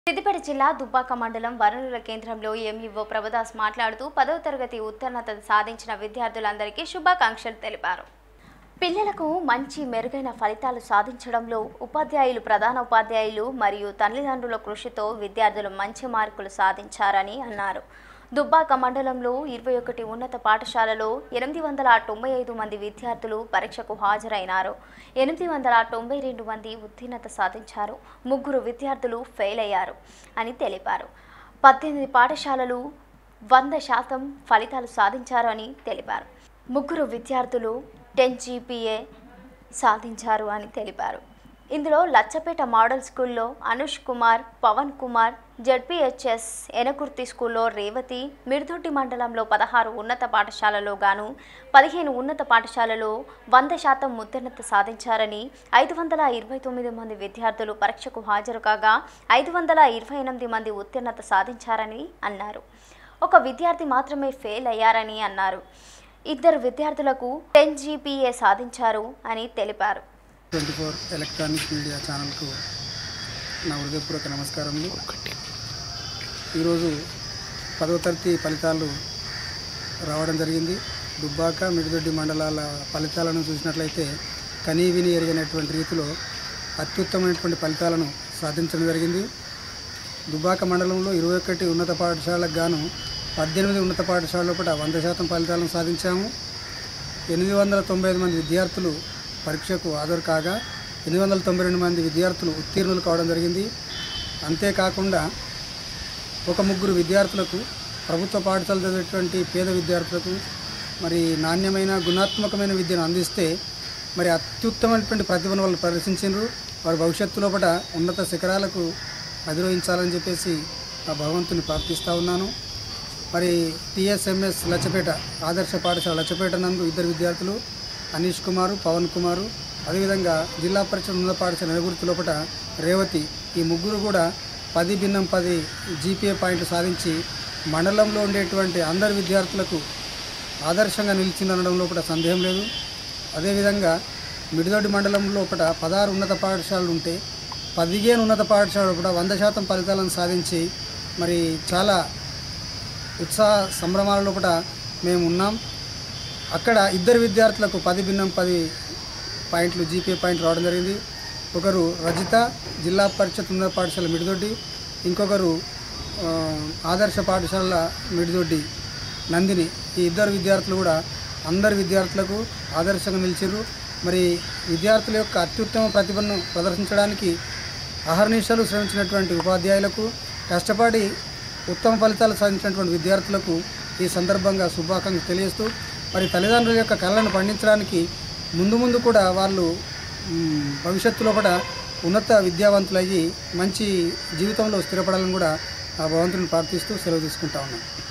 సిద్దిపేట జిల్లా దుబ్బాక మండలం వనరుల కేంద్రంలో ఎంఈఓ ప్రభుదాస్ మాట్లాడుతూ పదవ తరగతి ఉత్తీర్ణత సాధించిన విద్యార్థులందరికీ శుభాకాంక్షలు తెలిపారు పిల్లలకు మంచి మెరుగైన ఫలితాలు సాధించడంలో ఉపాధ్యాయులు ప్రధాన ఉపాధ్యాయులు మరియు తల్లిదండ్రుల కృషితో విద్యార్థులు మంచి మార్కులు సాధించారని అన్నారు దుబ్బాక మండలంలో ఇరవై ఒకటి ఉన్నత పాఠశాలలో ఎనిమిది వందల తొంభై ఐదు మంది విద్యార్థులు పరీక్షకు హాజరైనారు ఎనిమిది వందల తొంభై రెండు మంది ఉత్తీర్ణత సాధించారు ముగ్గురు విద్యార్థులు ఫెయిల్ అయ్యారు అని తెలిపారు పద్దెనిమిది పాఠశాలలు వంద శాతం ఫలితాలు సాధించారు అని తెలిపారు ముగ్గురు విద్యార్థులు టెన్ జీపీఏ సాధించారు అని తెలిపారు ఇందులో లచ్చపేట మోడల్ స్కూల్లో అనుష్ కుమార్ పవన్ కుమార్ జడ్పీహెచ్ఎస్ ఎనకుర్తి స్కూల్లో రేవతి మిర్దొడ్డి మండలంలో పదహారు ఉన్నత పాఠశాలలో గాను పదిహేను ఉన్నత పాఠశాలలో వంద శాతం ఉత్తీర్ణత సాధించారని ఐదు వందల ఇరవై తొమ్మిది మంది విద్యార్థులు పరీక్షకు హాజరు కాగా ఐదు వందల ఇరవై ఎనిమిది మంది ఉత్తీర్ణత సాధించారని అన్నారు ఒక విద్యార్థి మాత్రమే ఫెయిల్ అయ్యారని అన్నారు ఇద్దరు విద్యార్థులకు టెన్ జీపీఏ సాధించారు అని తెలిపారు ట్వంటీ ఫోర్ ఎలక్ట్రానిక్ మీడియా ఛానల్కు నా హృదయపూర్వక నమస్కారములు ఈరోజు పదవ తరగతి ఫలితాలు రావడం జరిగింది దుబ్బాక మిడిదొడ్డి మండలాల ఫలితాలను చూసినట్లయితే కనీ విని ఎరిగినటువంటి రీతిలో అత్యుత్తమైనటువంటి ఫలితాలను సాధించడం జరిగింది దుబ్బాక మండలంలో ఇరవై ఒకటి ఉన్నత పాఠశాలకు గాను పద్దెనిమిది ఉన్నత పాఠశాలలో కూడా వంద శాతం ఫలితాలను సాధించాము ఎనిమిది వందల తొంభై ఐదు మంది విద్యార్థులు పరీక్షకు హాజరు కాగా ఎనిమిది వందల తొంభై రెండు మంది విద్యార్థులు ఉత్తీర్ణులు కావడం జరిగింది అంతేకాకుండా ఒక ముగ్గురు విద్యార్థులకు ప్రభుత్వ పాఠశాల చదివేటువంటి పేద విద్యార్థులకు మరి నాణ్యమైన గుణాత్మకమైన విద్యను అందిస్తే మరి అత్యుత్తమైనటువంటి ప్రతిభను వాళ్ళు ప్రదర్శించారు వారి భవిష్యత్తు లోపల ఉన్నత శిఖరాలకు అధిరోహించాలని చెప్పేసి ఆ భగవంతుని ప్రార్థిస్తూ ఉన్నాను మరి టిఎస్ఎంఎస్ లచ్చపేట ఆదర్శ పాఠశాల లచ్చపేట నందు ఇద్దరు విద్యార్థులు అనీష్ కుమారు పవన్ కుమారు అదేవిధంగా జిల్లా పరిషత్ ఉన్నత పాఠశాల నెలగుర్తి లోపల రేవతి ఈ ముగ్గురు కూడా పది భిన్నం పది జీపీఏ పాయింట్లు సాధించి మండలంలో ఉండేటువంటి అందరి విద్యార్థులకు ఆదర్శంగా నిలిచిందనడం లోపల సందేహం లేదు అదేవిధంగా మిడిదొడ్డి మండలం లోపల పదహారు ఉన్నత పాఠశాలలు ఉంటే పదిహేను ఉన్నత పాఠశాలలు కూడా వంద శాతం ఫలితాలను సాధించి మరి చాలా ఉత్సాహ సంభ్రమాల లోపల మేము ఉన్నాం అక్కడ ఇద్దరు విద్యార్థులకు పది భిన్నం పది పాయింట్లు జీపీఏ పాయింట్లు రావడం జరిగింది ఒకరు రజిత జిల్లా పరిషత్ ఉన్నత పాఠశాల మిడిదొడ్డి ఇంకొకరు ఆ, ఆదర్శ పాఠశాల మిడిదొడ్డి నందిని ఈ ఇద్దరు విద్యార్థులు కూడా అందరి విద్యార్థులకు ఆదర్శంగా నిలిచారు మరి విద్యార్థుల యొక్క అత్యుత్తమ ప్రతిభను ప్రదర్శించడానికి అహర్నిశలు శ్రమించినటువంటి ఉపాధ్యాయులకు కష్టపడి ఉత్తమ ఫలితాలు సాధించినటువంటి విద్యార్థులకు ఈ సందర్భంగా శుభాకాంక్షలు తెలియజేస్తూ మరి తల్లిదండ్రుల యొక్క కళలను పండించడానికి ముందు ముందు కూడా వాళ్ళు మ్, భవిష్యత్తులో కూడా ఉన్నత విద్యావంతులయ్యి మంచి జీవితంలో స్థిరపడాలని కూడా ఆ భగవంతుని ప్రార్థిస్తూ సెలవు తీసుకుంటా ఉన్నాను